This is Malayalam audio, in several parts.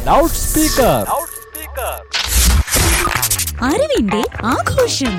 ലൗഡ് സ്പീക്കർ അറിവിന്റെ ആഘോഷം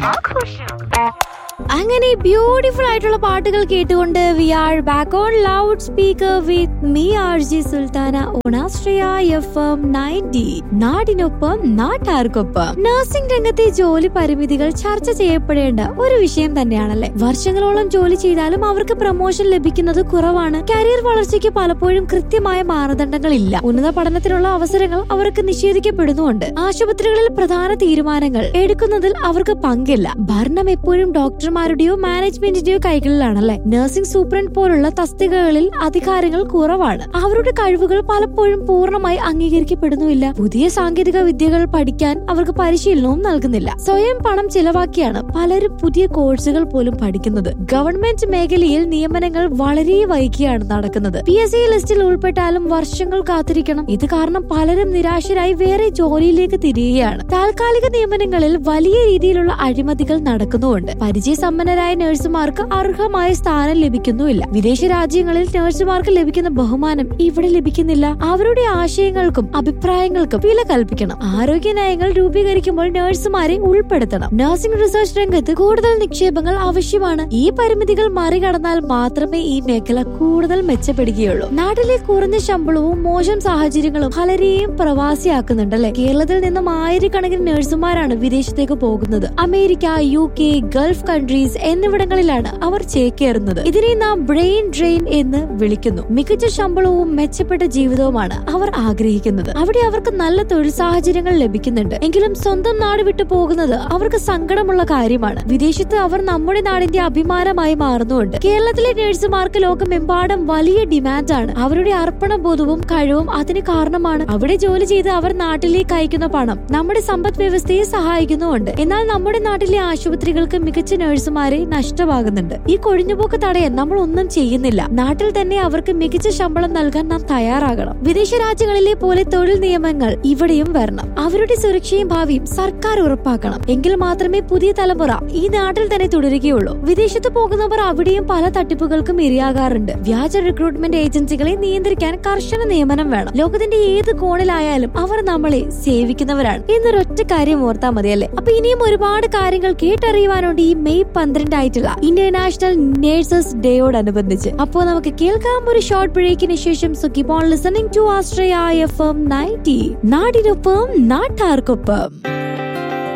അങ്ങനെ ബ്യൂട്ടിഫുൾ ആയിട്ടുള്ള പാട്ടുകൾ കേട്ടുകൊണ്ട് we are back on loud speaker with me R G Sultana ഓണാശ്രയ എഫ് എം നയൻറ്റി നാടിനൊപ്പം നാട്ടാർക്കൊപ്പം നഴ്സിംഗ് രംഗത്തെ ജോലി പരിമിതികൾ ചർച്ച ചെയ്യപ്പെടേണ്ട ഒരു വിഷയം തന്നെയാണല്ലേ വർഷങ്ങളോളം ജോലി ചെയ്താലും അവർക്ക് പ്രൊമോഷൻ ലഭിക്കുന്നത് കുറവാണ് കരിയർ വളർച്ചയ്ക്ക് പലപ്പോഴും കൃത്യമായ മാനദണ്ഡങ്ങളില്ല ഉന്നത പഠനത്തിനുള്ള അവസരങ്ങൾ അവർക്ക് നിഷേധിക്കപ്പെടുന്നുണ്ട് ആശുപത്രികളിൽ പ്രധാന തീരുമാനങ്ങൾ എടുക്കുന്നതിൽ അവർക്ക് പങ്കില്ല ഭരണം എപ്പോഴും ഡോക്ടർമാരുടെയോ മാനേജ്മെന്റിന്റെയോ കൈകളിലാണല്ലേ നഴ്സിംഗ് സൂപ്രണ്ട് പോലുള്ള തസ്തികകളിൽ അധികാരങ്ങൾ കുറവാണ് അവരുടെ കഴിവുകൾ പലപ്പോഴും പൂർണ്ണമായി അംഗീകരിക്കപ്പെടുന്നുമില്ല പുതിയ സാങ്കേതിക വിദ്യകൾ പഠിക്കാൻ അവർക്ക് പരിശീലനവും നൽകുന്നില്ല സ്വയം പണം ചിലവാക്കിയാണ് പലരും പുതിയ കോഴ്സുകൾ പോലും പഠിക്കുന്നത് ഗവൺമെന്റ് മേഖലയിൽ നിയമനങ്ങൾ വളരെ വൈകിയാണ് നടക്കുന്നത് പി എസ് സി ലിസ്റ്റിൽ ഉൾപ്പെട്ടാലും വർഷങ്ങൾ കാത്തിരിക്കണം ഇത് കാരണം പലരും നിരാശരായി വേറെ ജോലിയിലേക്ക് തിരിയുകയാണ് താൽക്കാലിക നിയമനങ്ങളിൽ വലിയ രീതിയിലുള്ള അഴിമതികൾ നടക്കുന്നുമുണ്ട് പരിചയസമ്പന്നരായ നഴ്സുമാർക്ക് അർഹമായ സ്ഥാനം ലഭിക്കുന്നുമില്ല വിദേശ രാജ്യങ്ങളിൽ നഴ്സുമാർക്ക് ലഭിക്കുന്ന ബഹുമാനം ഇവിടെ ലഭിക്കുന്നില്ല അവരുടെ ആശയങ്ങൾക്കും അഭിപ്രായങ്ങൾക്കും വില കൽപ്പിക്കണം ആരോഗ്യ നയങ്ങൾ രൂപീകരിക്കുമ്പോൾ നഴ്സുമാരെ ഉൾപ്പെടുത്തണം നഴ്സിംഗ് റിസർച്ച് രംഗത്ത് കൂടുതൽ നിക്ഷേപങ്ങൾ ആവശ്യമാണ് ഈ പരിമിതികൾ മറികടന്നാൽ മാത്രമേ ഈ മേഖല കൂടുതൽ മെച്ചപ്പെടുകയുള്ളൂ നാട്ടിലെ കുറഞ്ഞ ശമ്പളവും മോശം സാഹചര്യങ്ങളും പലരെയും പ്രവാസിയാക്കുന്നുണ്ടല്ലേ കേരളത്തിൽ നിന്നും ആയിരക്കണക്കിന് നഴ്സുമാരാണ് വിദേശത്തേക്ക് പോകുന്നത് America U K Gulf countries എന്നിവിടങ്ങളിലാണ് അവർ ചേക്കേറുന്നത് ഇതിനെ നാം ബ്രെയിൻ ഡ്രെയിൻ എന്ന് വിളിക്കുന്നു മികച്ച ശമ്പളവും മെച്ചപ്പെട്ട ജീവിതവുമാണ് അവർ ആഗ്രഹിക്കുന്നത് അവിടെ അവർക്ക് നല്ല തൊഴിൽ സാഹചര്യങ്ങൾ ലഭിക്കുന്നുണ്ട് എങ്കിലും സ്വന്തം നാട് വിട്ടു പോകുന്നത് അവർക്ക് സങ്കടമുള്ള കാര്യമാണ് വിദേശത്ത് അവർ നമ്മുടെ നാടിന്റെ അഭിമാനമായി മാറുന്നുണ്ട് കേരളത്തിലെ നഴ്സുമാർക്ക് ലോകമെമ്പാടും വലിയ ഡിമാൻഡാണ് അവരുടെ അർപ്പണബോധവും കഴിവും അതിന് കാരണമാണ് അവിടെ ജോലി ചെയ്ത് അവർ നാട്ടിലേക്ക് അയക്കുന്ന പണം നമ്മുടെ സമ്പദ് വ്യവസ്ഥയെ സഹായിക്കുന്നുമുണ്ട് എന്നാൽ നമ്മുടെ നാട്ടിലെ ആശുപത്രികൾക്ക് മികച്ച നഴ്സുമാരെ നഷ്ടമാകുന്നുണ്ട് ഈ കൊഴിഞ്ഞുപോക്ക് തടയാൻ നമ്മൾ ഒന്നും ചെയ്യുന്നില്ല നാട്ടിൽ തന്നെ അവർക്ക് മികച്ച ശമ്പളം നൽകാൻ നാം തയ്യാറാകണം വിദേശ രാജ്യങ്ങളിലെ പോലെ തൊഴിൽ നിയമങ്ങൾ ഇവിടെയും വരണം അവരുടെ സുരക്ഷയും ഭാവിയും സർക്കാർ ഉറപ്പാക്കണം എങ്കിൽ മാത്രമേ പുതിയ തലമുറ ഈ നാട്ടിൽ തന്നെ തുടരുകയുള്ളൂ വിദേശത്ത് പോകുന്നവർ അവിടെയും പല തട്ടിപ്പുകൾക്കും ഇരയാകാറുണ്ട് വ്യാജ റിക്രൂട്ട്മെന്റ് ഏജൻസികളെ നിയന്ത്രിക്കാൻ കർശന നിയമനം വേണം ലോകത്തിന്റെ ഏത് കോണിലായാലും അവർ നമ്മളെ സേവിക്കുന്നവരാണ് എന്നൊരൊറ്റ കാര്യം ഓർത്താൽ മതിയല്ലേ അപ്പൊ ഇനിയും ഒരുപാട് കാര്യങ്ങൾ കേട്ടറിയുവാനുണ്ട് ഈ മെയ് പന്ത്രണ്ടായിട്ടുള്ള ഇന്റർനാഷണൽ നേഴ്സസ് ഡേയോടനുബന്ധിച്ച് അപ്പോൾ നമുക്ക് കേൾക്കാം ഒരു ഷോർട്ട് ബ്രേക്കിന് ശേഷം so keep on listening to ആസ്ട്രയ എഫ് എം നയൻറ്റി നാടിനൊപ്പം നാട്ടാർക്കൊപ്പം